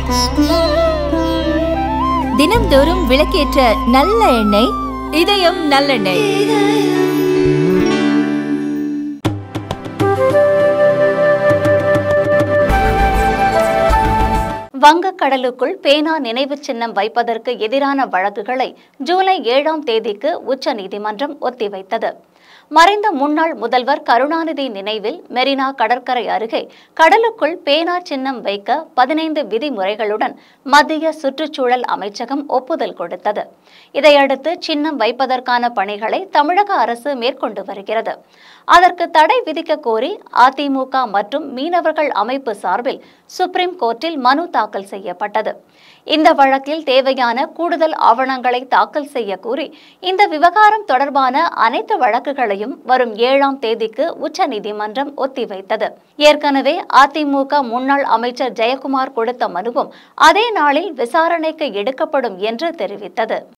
தினம்தோறும் விளக்கேற்ற நல்ல எண்ணெய் இதயம் நல்லெண்ணெய் வங்கக்கடலுக்குள் பேனா நினைவுச் சின்னம் வைப்பதற்கு எதிரான வழக்குகளை ஜூலை ஏழாம் தேதிக்கு உச்சநீதிமன்றம் ஒத்திவைத்தது மறைந்த முன்னாள் முதல்வர் கருணாநிதி நினைவில் மெரினா கடற்கரை அருகே கடலுக்குள் பேனா சின்னம் வைக்க பதினைந்து விதிமுறைகளுடன் மத்திய சுற்றுச்சூழல் அமைச்சகம் ஒப்புதல் கொடுத்தது இதையடுத்து சின்னம் வைப்பதற்கான பணிகளை தமிழக அரசு மேற்கொண்டு வருகிறது அதற்கு தடை விதிக்க கோரி அதிமுக மற்றும் மீனவர்கள் அமைப்பு சார்பில் சுப்ரீம் கோர்ட்டில் மனு தாக்கல் செய்யப்பட்டது இந்த வழக்கில் தேவையான கூடுதல் ஆவணங்களை தாக்கல் செய்ய கூறி இந்த விவகாரம் தொடர்பான அனைத்து வழக்குகளையும் வரும் ஏழாம் தேதிக்கு உச்சநீதிமன்றம் ஒத்திவைத்தது ஏற்கனவே அதிமுக முன்னாள் அமைச்சர் ஜெயக்குமார் கொடுத்த மனுவும் அதே நாளில் விசாரணைக்கு எடுக்கப்படும் என்று தெரிவித்தது